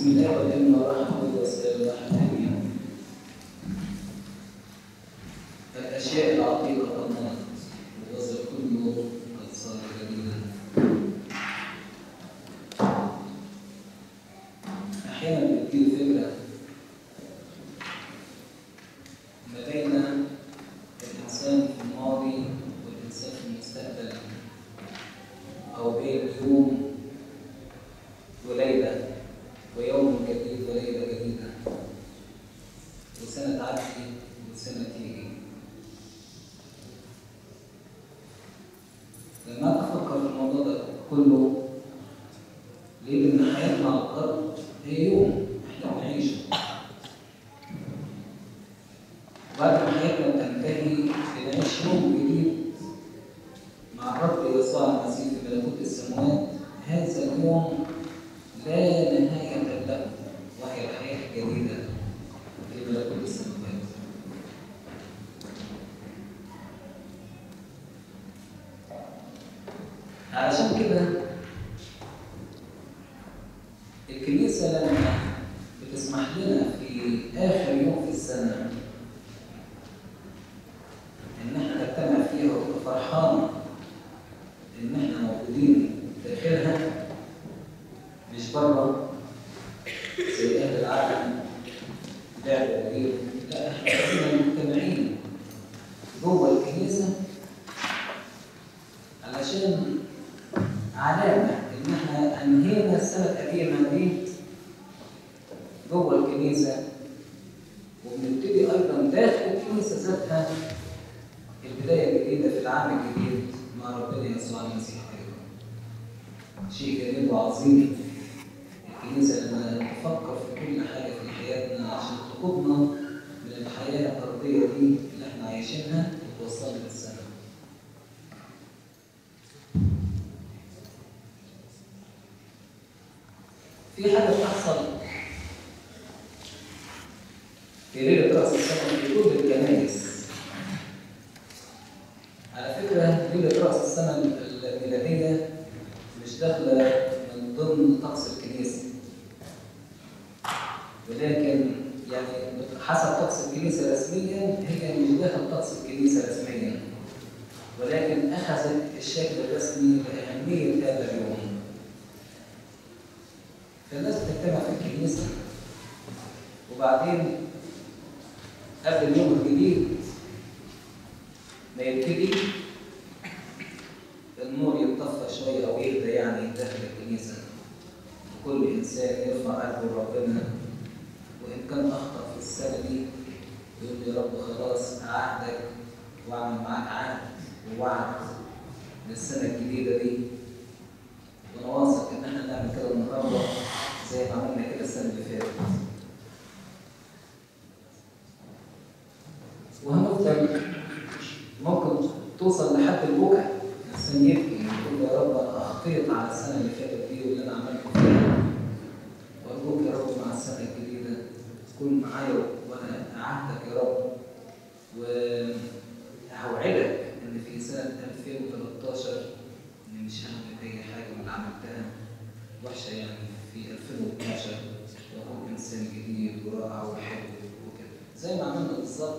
بسم الله والابن والروح القدس الواحد امين الاشياء العتيقه قد مضت والوزر كله قد صار جديدا احيانا بتجيلي فكره ما بين الانسان في الماضي والانسان في المستقبل او بين يوم وليله ويوم جديد وليله جديده وسنه تعدي وسنه تيجي لما افكر في الموضوع ده كله ليه ان حياتنا على الارض هي يوم احنا بنعيشه وبعد ما حياتنا تنتهي بنعيش يوم جديد مع الرب يسوع المسيح في ملكوت السماوات هذا اليوم لا نهاية له وهي الحياة الجديدة في ملكوت السماوات علشان كده الكنيسة لما بتسمح لنا في آخر يوم في السنة إن إحنا نجتمع فيها وتبقى فرحانة إن إحنا موجودين داخلها مش بره زي أهل العالم لعب كبير لا إحنا كلنا مجتمعين جوه الكنيسة علشان علامة إن إحنا أنهينا السنة القديمة دي جوه الكنيسة وبنبتدي أيضا داخل الكنيسة ذاتها البداية الجديدة في العام الجديد مع ربنا يسوع المسيح أيضا شيء جميل وعظيم الكنيسة لما تفكر في كل حاجة في حياتنا عشان تقودنا من الحياة الأرضية دي اللي احنا عايشينها وتوصلنا للسماء في حاجة بتحصل في ليلة رأس السنة في كل الكنائس على فكرة ليلة رأس السنة الميلادية مش داخلة من ضمن طقس الكنيسة ولكن يعني حسب طقس الكنيسة رسميا هي مش داخل طقس الكنيسة رسميا ولكن أخذت الشكل الرسمي لأهمية هذا اليوم فالناس بتجتمع في الكنيسة وبعدين قبل اليوم الجديد ما يبتدي النور يتطفى شوية أو يهدى يعني داخل الكنيسة وكل إنسان يرفع قلبه لربنا وإن كان أخطأ في السنة دي يقول يا رب خلاص أعهدك وأعمل معاك عهد ووعد للسنة الجديدة دي وأنا واثق إن إحنا نعمل كده النهاردة زي ما عملنا كده السنة اللي فاتت وهنفضل ممكن توصل لحد البكاء الانسان يبكي يقول يا رب انا اخطيت على السنه اللي فاتت دي واللي انا عملته فيها وارجوك يا رب مع السنه الجديده تكون معايا وانا اعهدك يا رب وهوعدك ان في سنه 2013 اني مش هعمل اي حاجه من اللي عملتها وحشه يعني في 2012 واكون انسان جديد ورائع وحلو وكده زي ما عملنا بالظبط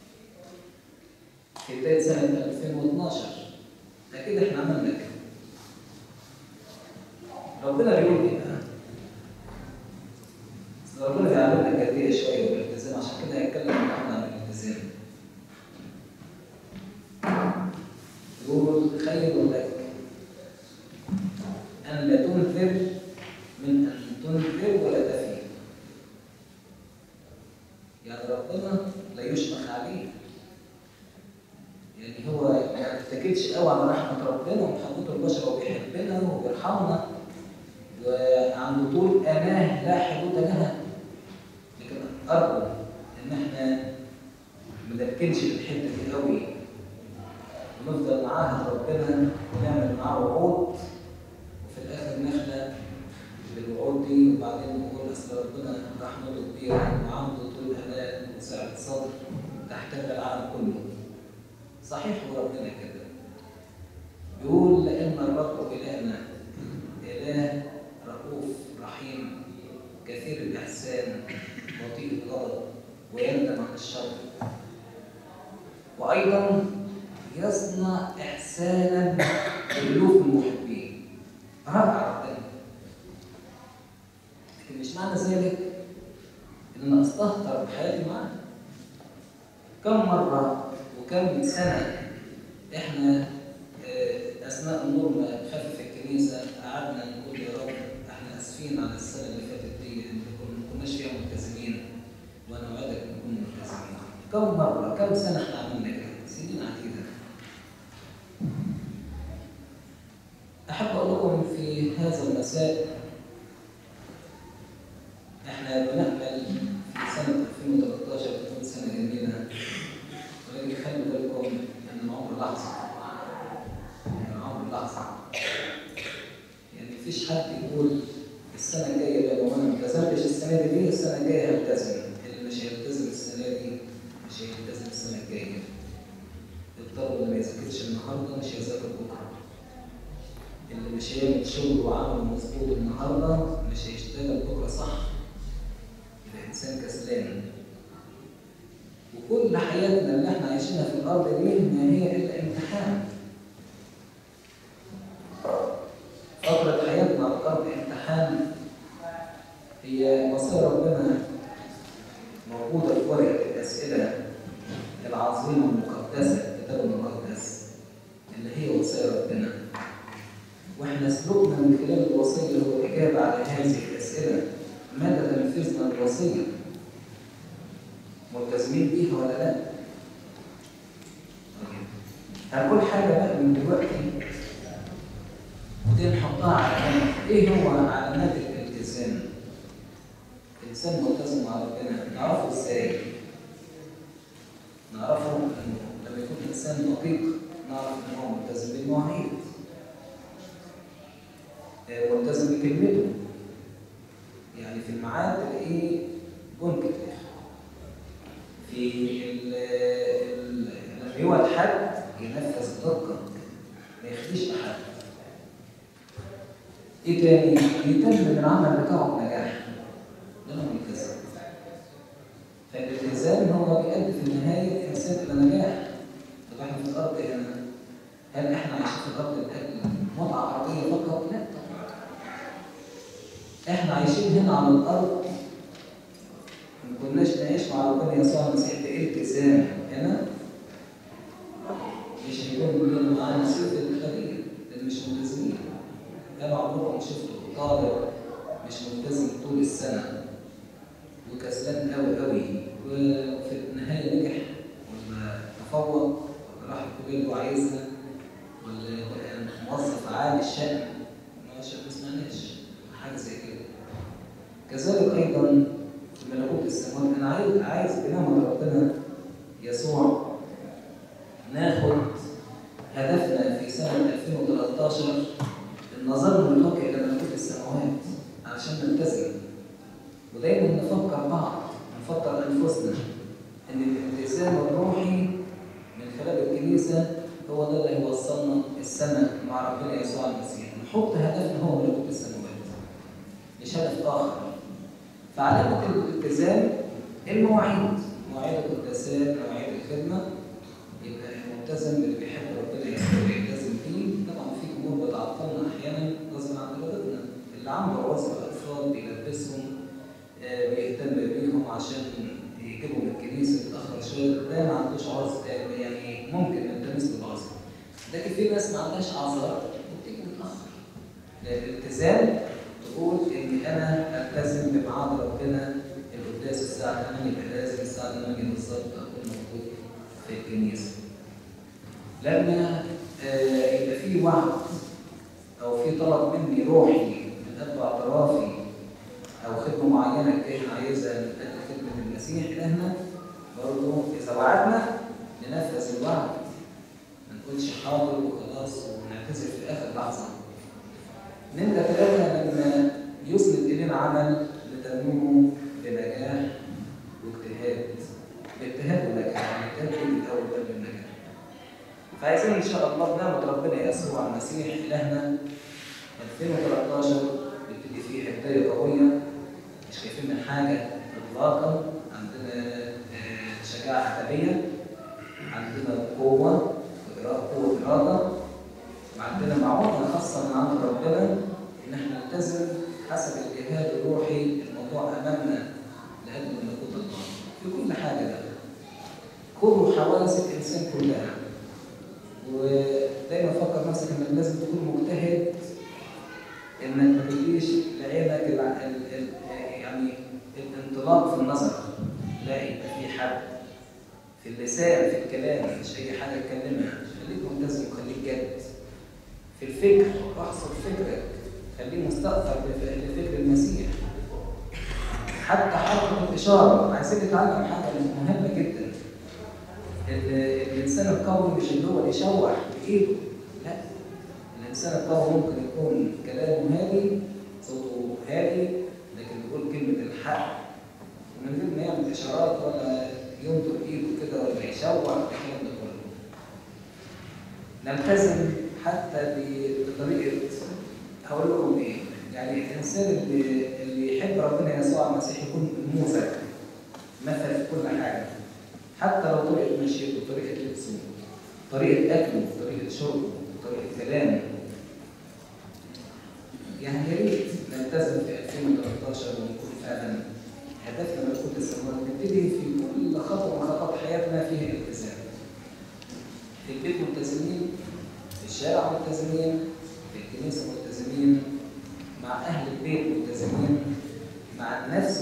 في بداية سنة 2012 أكيد إحنا عملنا كده ربنا بيقول إيه بقى؟ أصل ربنا بيعلمنا جدية شوية والالتزام عشان كده هيتكلم النهارده عن الالتزام يقول خير لك أن لا تنذر من أن تنذر ولا تفي يعني ربنا لا يشفق عليه يعني هو ما يتكلش قوي على رحمه ربنا ومحبته البشر وبيحبنا وبيرحمنا وعنده طول اناه لا حدود لها لكن ارجو ان احنا ما نركنش في الحته دي قوي ونفضل نعاهد ربنا ونعمل معاه وعود وفي الاخر نخلق بالوعود دي وبعدين نقول اصل ربنا رحمته كبيره وعنده طول اناه وسعه صدر تحتمل العالم كله صحيح وربنا كده يقول لأن الرب إلهنا إله رؤوف رحيم كثير الإحسان بطيء الغضب ويندم عن الشر وأيضا يصنع إحسانا بألوف المحبين رائع ربنا لكن مش معنى ذلك إن أنا أستهتر بحياتي معاه كم مرة وكم سنة إحنا آه، أثناء النور ما خفف الكنيسة قعدنا نقول يا رب إحنا آسفين على السنة اللي فاتت دي إن كنا- ما كناش فيها ملتزمين وأنا وعدك نكون ملتزمين كم مرة كم سنة إحنا عملنا كده سنين عديدة أحب أقول لكم في هذا المساء إحنا بنأمل في سنة 2013 تكون سنة جميلة ولكن خلوا بالكم إن العمر لحظة يعني العمر لحظة يعني مفيش حد يقول السنة الجاية لو أنا ما التزمتش السنة دي السنة الجاية هلتزم اللي مش هيلتزم السنة دي مش هيلتزم السنة الجاية الطالب اللي ما يذاكرش النهارده مش هيذاكر بكره اللي مش هيعمل شغل وعمل مظبوط النهارده مش هيشتغل بكره صح يبقى انسان كسلان وكل حياتنا اللي احنا عايشينها في الارض دي ما هي الا امتحان فترة حياتنا على الارض امتحان هي وصايا ربنا موجودة في ورقة الأسئلة العظيمة المقدسة الكتاب المقدس اللي هي وصايا ربنا واحنا سلوكنا من خلال الوصية هو الإجابة على هذه الأسئلة مدى تنفيذنا للوصية ملتزمين بيها ولا لا؟ طيب. هنقول حاجة بقى من دلوقتي ودي نحطها على جنب. إيه هو علامات الالتزام؟ الإنسان ملتزم مع ربنا نعرفه إزاي؟ نعرفه إنه لما يكون الإنسان دقيق نعرف إن هو ملتزم بالمواعيد آه، ملتزم بكلمته يعني في الميعاد تلاقيه منكت في ال- ال- لما يوعد حد ينفذ بدقة ما يخديش أحد إيه تاني؟ يتم العمل بتاعه بنجاح ده هو ملتزم فالالتزام هو بيؤدي في النهاية الإنسان إلى نجاح طب إحنا في الأرض هنا هل إحنا عايشين في الأرض لأجل متعة عرضية فقط؟ لا طبعا إحنا عايشين هنا على الأرض ما كناش نعيش مع ربنا يسوع المسيح بالتزام هنا مش هيكون لنا معانا سيف الخليل اللي مش ملتزمين هل عمركم شفتوا طالب مش ملتزم طول السنة وكسلان قوي قوي وفي النهاية نجح ولا تفوق ولا راح الكلية اللي هو عايزها ولا بقى موظف عالي الشأن ما شاء ما سمعناش حاجة زي كده كذلك أيضا في ملكوت السماوات أنا عايز عايز بنعمة ربنا يسوع ناخد هدفنا في سنة 2013 النظر المتوجه إلى ملكوت السماوات علشان نلتزم ودايما نفكر بعض نفكر أنفسنا إن الالتزام الروحي من خلال الكنيسة هو ده اللي هيوصلنا السنة مع ربنا يسوع المسيح نحط هدفنا هو ملكوت السماوات مش هدف آخر فعلامة الالتزام المواعيد مواعيد القداسات مواعيد الخدمة يبقى ملتزم باللي بيحب ربنا يسوع يلتزم فيه طبعا في امور بتعطلنا احيانا غصب عن ارادتنا اللي عنده عذر اطفال بيلبسهم آه، بيهتم بيهم عشان يجيبهم الكنيسه يتاخر شويه ده ما عندوش عذر آه، يعني ممكن نلتمس له العذر لكن في ناس ما عندهاش عذر وبتيجي متاخر لان الالتزام تقول ان انا التزم بميعاد ربنا القداس الساعه 8 يبقى لازم الساعه 8 بالظبط اكون موجود في الكنيسه لما آه، يبقى في وعد او في طلب مني روحي من قلب اعترافي او خدمه معينه الكاهن عايزها من اجل خدمه المسيح الهنا برضه اذا وعدنا ننفذ الوعد ما نقولش حاضر وخلاص ونعتذر في اخر لحظه نمرة ثلاثة لما يسند إلينا عمل نتممه بنجاح واجتهاد باجتهاد ونجاح يعني الاجتهاد يجي الأول قبل النجاح فعايزين إن شاء الله بنعمة ربنا يسوع المسيح إلهنا 2013 نبتدي فيه بداية قوية مش فينا حاجة إطلاقا عندنا آه، شجاعة أدبية عندنا قوة وإرادة قوة إرادة وعندنا معونة خاصة من عند ربنا إن إحنا نلتزم حسب الجهاد الروحي الموضوع أمامنا لأجل ملكوت الله في كل حاجة بقى كل حواس الإنسان كلها ودايما فكر نفسك إنك لازم تكون مجتهد إنك ما تجيش لعينك الع- ال- ال- يعني الانطلاق في النظر لا يبقى في حد في اللسان في الكلام مش أي حاجة تكلمها خليك ملتزم وخليك جد في الفكر احصر فكرك خليه مستأثر بف- لفكر المسيح حتى حركة الإشارة عايزين نتعلم حاجة مهمة جدا ال- الإنسان القوي مش اللي هو يشوح بإيده لا الإنسان القوي ممكن يكون كلامه هادي صوته هادي لكن بيقول كلمة الحق ومن غير ما يعمل إشارات ولا ينطق إيده كده ولا يشوح الكلام ده كله نلتزم حتى ب- بطريقة هقول لكم إيه يعني الإنسان اللي اللي يحب ربنا يسوع المسيح يكون نموذج مثل في كل حاجة حتى لو طريقة مشيته طريقة لبسه طريقة أكله طريقة شربه طريقة كلامه يعني يا ريت نلتزم في 2013 ونكون فعلا هدفنا ملكوت السماوات نبتدي في كل خطوة من خطوات حياتنا فيها التزام. في البيت ملتزمين، في الشارع ملتزمين، في الكنيسة ملتزمين، مع أهل البيت ملتزمين، مع النفس